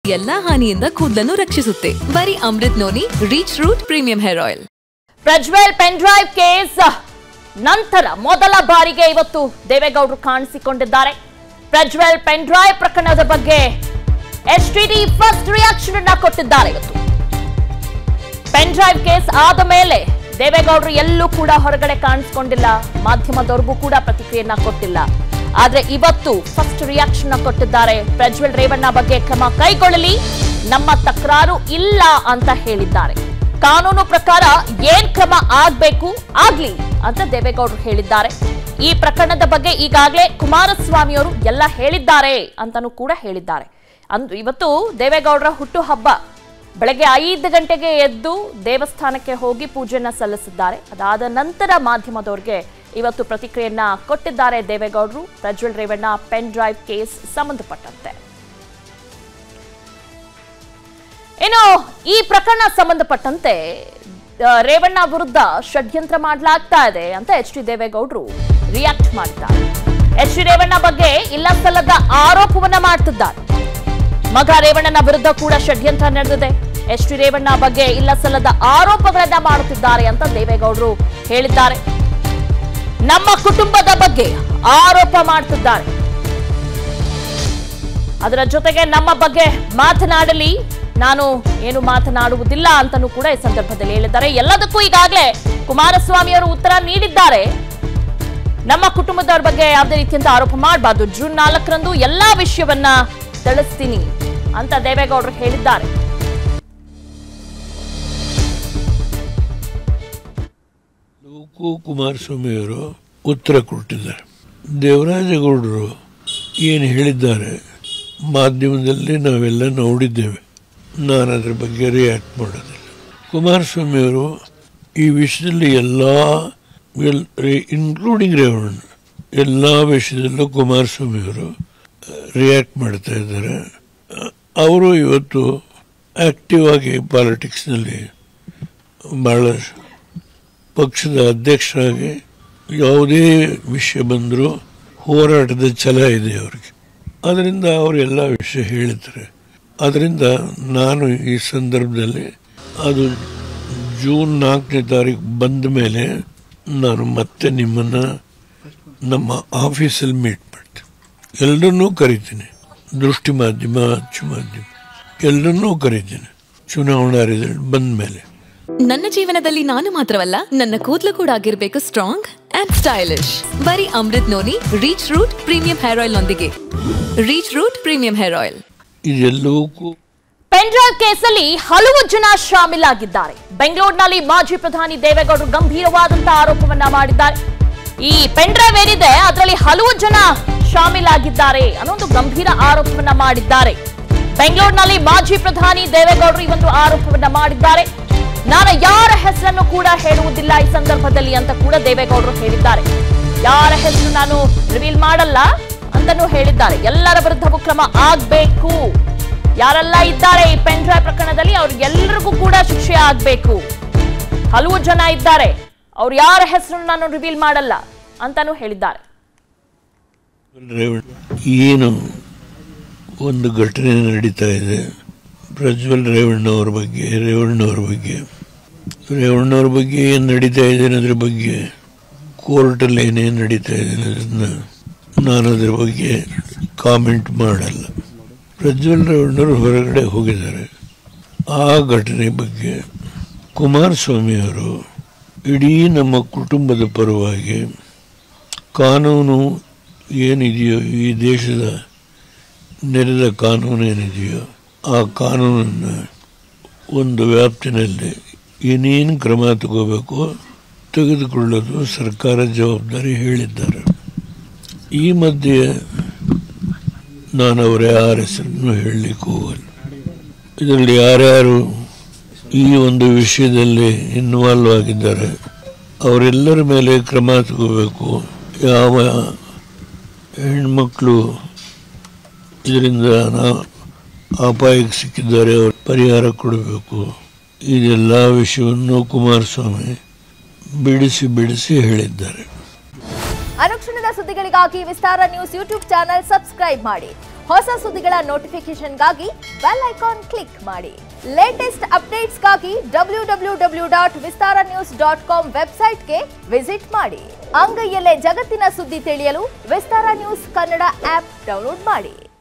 ಎಲ್ಲಾ ಹಾನಿಯಿಂದ ಕೂದಲನ್ನು ರಕ್ಷಿಸುತ್ತೆ ಬರೀ Amrut Noni reach root premium hair oil Prajwal pen drive case ನಂತರ ಮೊದಲ ಬಾರಿಗೆ ಇವತ್ತು ದೇವೇಗೌಡರು ಕಾಣಿಸಿಕೊಂಡಿದ್ದಾರೆ ಪ್ರಜ್ವಲ್ ಪೆನ್ ಡ್ರೈವ್ ಪ್ರಕರಣದ ಬಗ್ಗೆ ಎಸ್ ಟಿ ಫಸ್ಟ್ ರಿಯಾಕ್ಷನ್ ಅನ್ನ ಕೊಟ್ಟಿದ್ದಾರೆ ಇವತ್ತು ಪೆನ್ ಡ್ರೈವ್ ಕೇಸ್ ಆದ ಮೇಲೆ ದೇವೇಗೌಡರು ಎಲ್ಲೂ ಕೂಡ ಹೊರಗಡೆ ಕಾಣಿಸ್ಕೊಂಡಿಲ್ಲ ಮಾಧ್ಯಮದವರೆಗೂ ಕೂಡ ಪ್ರತಿಕ್ರಿಯೆಯನ್ನ ಕೊಟ್ಟಿಲ್ಲ ಆದ್ರೆ ಇವತ್ತು ಫಸ್ಟ್ ರಿಯಾಕ್ಷನ್ ಕೊಟ್ಟಿದ್ದಾರೆ ಪ್ರಜ್ವಲ್ ರೇವಣ್ಣ ಬಗ್ಗೆ ಕ್ರಮ ಕೈಗೊಳ್ಳಲಿ ನಮ್ಮ ತಕರಾರು ಇಲ್ಲ ಅಂತ ಹೇಳಿದ್ದಾರೆ ಕಾನೂನು ಪ್ರಕಾರ ಏನ್ ಕ್ರಮ ಆಗ್ಬೇಕು ಆಗ್ಲಿ ಅಂತ ದೇವೇಗೌಡರು ಹೇಳಿದ್ದಾರೆ ಈ ಪ್ರಕರಣದ ಬಗ್ಗೆ ಈಗಾಗಲೇ ಕುಮಾರಸ್ವಾಮಿ ಅವರು ಎಲ್ಲ ಹೇಳಿದ್ದಾರೆ ಅಂತಾನೂ ಕೂಡ ಹೇಳಿದ್ದಾರೆ ಅಂದು ಇವತ್ತು ದೇವೇಗೌಡರ ಹುಟ್ಟುಹಬ್ಬ ಬೆಳಗ್ಗೆ ಐದು ಗಂಟೆಗೆ ಎದ್ದು ದೇವಸ್ಥಾನಕ್ಕೆ ಹೋಗಿ ಪೂಜೆಯನ್ನ ಸಲ್ಲಿಸಿದ್ದಾರೆ ಅದಾದ ನಂತರ ಮಾಧ್ಯಮದವರಿಗೆ ಇವತ್ತು ಪ್ರತಿಕ್ರಿಯೆಯನ್ನ ಕೊಟ್ಟಿದ್ದಾರೆ ದೇವೇಗೌಡರು Prajwal Revanna pen drive case ಸಂಬಂಧಪಟ್ಟಂತೆ ಇನ್ನು ಈ ಪ್ರಕರಣ ಸಂಬಂಧಪಟ್ಟಂತೆ ಆ, ರೇವಣ್ಣ ವಿರುದ್ಧ ಷಡ್ಯಂತ್ರ ಮಾಡಲಾಗ್ತಾ ಇದೆ ಅಂತ ಎಚ್ ಡಿ ದೇವೇಗೌಡರು ರಿಯಾಕ್ಟ್ ಮಾಡಿದ್ದಾರೆ ಎಚ್ ಡಿ ರೇವಣ್ಣ ಬಗ್ಗೆ ಇಲ್ಲ ಸಲ್ಲದ ಆರೋಪವನ್ನ ಮಾಡ್ತಿದ್ದಾರೆ ಮಗ ರೇವಣ್ಣನ ವಿರುದ್ಧ ಕೂಡ ಷಡ್ಯಂತ್ರ ನಡೆದಿದೆ ಎಚ್ ಡಿ ರೇವಣ್ಣ ಬಗ್ಗೆ ಇಲ್ಲ ಸಲ್ಲದ ಆರೋಪಗಳನ್ನ ಮಾಡುತ್ತಿದ್ದಾರೆ ಅಂತ ದೇವೇಗೌಡರು ಹೇಳಿದ್ದಾರೆ ನಮ್ಮ ಕುಟುಂಬದ ಬಗ್ಗೆ ಆರೋಪ ಮಾಡ್ತಿದ್ದಾರೆ ಅದರ ಜೊತೆಗೆ ನಮ್ಮ ಬಗ್ಗೆ ಮಾತನಾಡಲಿ ನಾನು ಏನು ಮಾತನಾಡುವುದಿಲ್ಲ ಅಂತನೂ ಕೂಡ ಈ ಸಂದರ್ಭದಲ್ಲಿ ಹೇಳಿದ್ದಾರೆ ಎಲ್ಲದಕ್ಕೂ ಈಗಾಗಲೇ ಕುಮಾರಸ್ವಾಮಿ ಅವರು ಉತ್ತರ ನೀಡಿದ್ದಾರೆ ನಮ್ಮ ಕುಟುಂಬದವ್ರ ಬಗ್ಗೆ ಯಾವುದೇ ರೀತಿಯಂತ ಆರೋಪ ಮಾಡಬಾರ್ದು ಜೂನ್ ನಾಲ್ಕರಂದು ಎಲ್ಲಾ ವಿಷಯವನ್ನ ತಿಳಿಸ್ತೀನಿ ಅಂತ ದೇವೇಗೌಡರು ಹೇಳಿದ್ದಾರೆ ಲೋಕು ಕುಮಾರಸ್ವಾಮಿಯವರು ಉತ್ತರ ಕೊಟ್ಟಿದ್ದಾರೆ ದೇವರಾಜಗೌಡರು ಏನು ಹೇಳಿದ್ದಾರೆ ಮಾಧ್ಯಮದಲ್ಲಿ ನಾವೆಲ್ಲ ನೋಡಿದ್ದೇವೆ ನಾನು ಅದರ ಬಗ್ಗೆ ರಿಯಾಕ್ಟ್ ಮಾಡೋದಿಲ್ಲ ಕುಮಾರಸ್ವಾಮಿಯವರು ಈ ವಿಷಯದಲ್ಲಿ ಎಲ್ಲ ಇನ್ಕ್ಲೂಡಿಂಗ್ ರೇವಣ್ಣ ಎಲ್ಲ ವಿಷಯದಲ್ಲೂ ಕುಮಾರಸ್ವಾಮಿಯವರು ರಿಯಾಕ್ಟ್ ಮಾಡ್ತಾ ಇದ್ದಾರೆ ಅವರು ಇವತ್ತು ಆಕ್ಟಿವ್ ಆಗಿ ಪಾಲಿಟಿಕ್ಸ್ನಲ್ಲಿ ಭಾಳ ಪಕ್ಷದ ಅಧ್ಯಕ್ಷರಾಗಿ ಯಾವುದೇ ವಿಷಯ ಬಂದರೂ ಹೋರಾಟದ ಛಲ ಇದೆ ಅವರಿಗೆ ಅದರಿಂದ ಅವರೆಲ್ಲ ವಿಷಯ ಹೇಳಿದ್ದಾರೆ ಅದರಿಂದ ನಾನು ಈ ಸಂದರ್ಭದಲ್ಲಿ ಅದು ಜೂನ್ ನಾಲ್ಕನೇ ತಾರೀಕು ಬಂದ ಮೇಲೆ ನಾನು ಮತ್ತೆ ನಿಮ್ಮನ್ನು ನಮ್ಮ ಆಫೀಸಲ್ಲಿ ಮೀಟ್ ಮಾಡ್ತೀನಿ ಎಲ್ಲರನ್ನೂ ಕರಿತೀನಿ ದೃಷ್ಟಿ ಮಾಧ್ಯಮ ಅಚ್ಚು ಮಾಧ್ಯಮ ಎಲ್ಲರನ್ನೂ ಕರಿತೀನಿ ಚುನಾವಣಾ ರಿಸಲ್ಟ್ ಬಂದ ಮೇಲೆ ನನ್ನ ಜೀವನದಲ್ಲಿ ನಾನು ಮಾತ್ರವಲ್ಲ ನನ್ನ ಕೂದಲು ಕೂಡ ಆಗಿರ್ಬೇಕು ಸ್ಟ್ರಾಂಗ್ ಅಂಡ್ ಸ್ಟೈಲಿಶ್ ಬರೀ Amrut Noni reach root premium hair oil ನೊಂದಿಗೆ reach root premium hair oil ಇದೆಲ್ಲವಕ್ಕೂ ಪೆನ್ ಡ್ರೈವ್ ಕೇಸಲ್ಲಿ ಹಲವು ಜನ ಶಾಮೀಲಾಗಿದ್ದಾರೆ ಬೆಂಗಳೂರಿನಲ್ಲಿ ಮಾಜಿ ಪ್ರಧಾನಿ ದೇವೇಗೌಡರು ಗಂಭೀರವಾದಂತಹ ಆರೋಪವನ್ನ ಮಾಡಿದ್ದಾರೆ ಈ ಪೆನ್ ಡ್ರೈವ್ ಏನಿದೆ ಅದರಲ್ಲಿ ಹಲವು ಜನ ಶಾಮೀಲಾಗಿದ್ದಾರೆ ಅನ್ನೋ ಒಂದು ಗಂಭೀರ ಆರೋಪವನ್ನ ಮಾಡಿದ್ದಾರೆ ಬೆಂಗಳೂರಿನಲ್ಲಿ ಮಾಜಿ ಪ್ರಧಾನಿ ದೇವೇಗೌಡರು ಈ ಒಂದು ಆರೋಪವನ್ನ ಮಾಡಿದ್ದಾರೆ ನಾನು ಯಾರ ಹೆಸರನ್ನು ಕೂಡ ಹೇಳುವುದಿಲ್ಲ ಈ ಸಂದರ್ಭದಲ್ಲಿ ಅಂತ ಕೂಡ ದೇವೇಗೌಡರು ಹೇಳಿದ್ದಾರೆ ಯಾರ ಹೆಸರು ನಾನು ರಿವೀಲ್ ಮಾಡಲ್ಲ ಅಂತನೂ ಹೇಳಿದ್ದಾರೆ ಎಲ್ಲರ ವಿರುದ್ಧವೂ ಕ್ರಮ ಆಗ್ಬೇಕು ಯಾರೆಲ್ಲ ಇದ್ದಾರೆ ಈ ಪೆನ್ ಡ್ರೈವ್ ಪ್ರಕರಣದಲ್ಲಿ ಅವ್ರಿಗೆಲ್ಲರಿಗೂ ಕೂಡ ಶಿಕ್ಷೆ ಆಗ್ಬೇಕು ಹಲವು ಜನ ಇದ್ದಾರೆ ಅವ್ರು ಯಾರ ಹೆಸರನ್ನು ನಾನು ರಿವೀಲ್ ಮಾಡಲ್ಲ ಅಂತಾನೂ ಹೇಳಿದ್ದಾರೆ ರೇವಣ್ಣ ಏನು ಒಂದು ಘಟನೆ ನಡೀತಾ ಇದೆ ಪ್ರಜ್ವಲ್ ರೇವಣ್ಣವ್ರ ಬಗ್ಗೆ ರೇವಣ್ಣವ್ರ ಬಗ್ಗೆ ರೇವಣ್ಣವ್ರ ಬಗ್ಗೆ ಏನು ನಡೀತಾ ಇದೆ ಅನ್ನೋದ್ರ ಬಗ್ಗೆ ಕೋರ್ಟಲ್ಲಿ ಏನೇನು ನಡೀತಾ ಇದೆ ಅನ್ನೋದನ್ನ ನಾನು ಅದ್ರ ಬಗ್ಗೆ ಕಾಮೆಂಟ್ ಮಾಡಲ್ಲ ಪ್ರಜ್ವಲ್ ರೇವಣ್ಣವ್ರು ಹೊರಗಡೆ ಹೋಗಿದ್ದಾರೆ ಆ ಘಟನೆ ಬಗ್ಗೆ ಕುಮಾರಸ್ವಾಮಿಯವರು ಇಡೀ ನಮ್ಮ ಕುಟುಂಬದ ಪರವಾಗಿ ಕಾನೂನು ಏನಿದೆಯೋ ಈ ದೇಶದ ನೆರೆದ ಕಾನೂನು ಏನಿದೆಯೋ ಆ ಕಾನೂನನ್ನು ಒಂದು ವ್ಯಾಪ್ತಿನಲ್ಲಿ ಏನೇನು ಕ್ರಮ ತಗೋಬೇಕು ತೆಗೆದುಕೊಳ್ಳೋದು ಸರ್ಕಾರ ಜವಾಬ್ದಾರಿ ಹೇಳಿದ್ದಾರೆ ಈ ಮಧ್ಯೆ ನಾನು ಅವರ ಯಾರ ಹೆಸರನ್ನು ಹೇಳಲಿಕ್ಕೆ ಹೋಗಲ್ಲ ಇದರಲ್ಲಿ ಯಾರ್ಯಾರು ಈ ಒಂದು ವಿಷಯದಲ್ಲಿ ಇನ್ವಾಲ್ವ್ ಆಗಿದ್ದಾರೆ ಅವರೆಲ್ಲರ ಮೇಲೆ ಕ್ರಮ ತಗೋಬೇಕು ಯಾವ ಹೆಣ್ಮಕ್ಳು ಇದರಿಂದ ನಾ- ಅಪಾಯಕ್ಕೆ ಸಿಕ್ಕಿದ್ದಾರೆ ಅವ್ರ ಪರಿಹಾರ ಕೊಡಬೇಕು ಇದೆಲ್ಲ ವಿಷಯವನ್ನು ಕುಮಾರಸ್ವಾಮಿ ಬಿಡಿಸಿ ಬಿಡಿಸಿ ಹೇಳಿದ್ದಾರೆ ಅನುಕ್ಷಣದ ಸುದ್ದಿಗಳಿಗಾಗಿ Vistara news YouTube channel subscribe ಮಾಡಿ ಹೊಸ ಸುದ್ದಿಗಳ ನೋಟಿಫಿಕೇಶನ್ಗಾಗಿ ಬೆಲ್ ಐಕಾನ್ ಕ್ಲಿಕ್ ಮಾಡಿ ಲೇಟೆಸ್ಟ್ ಅಪ್ಡೇಟ್ಸ್ಗಾಗಿ W W W dot Vistara news dot com ವೆಬ್ಸೈಟ್ಗೆ ವಿಸಿಟ್ ಮಾಡಿ ಅಂಗೈಯಲ್ಲೇ ಜಗತ್ತಿನ ಸುದ್ದಿ ತಿಳಿಯಲು Vistara news Kannada app download ಮಾಡಿ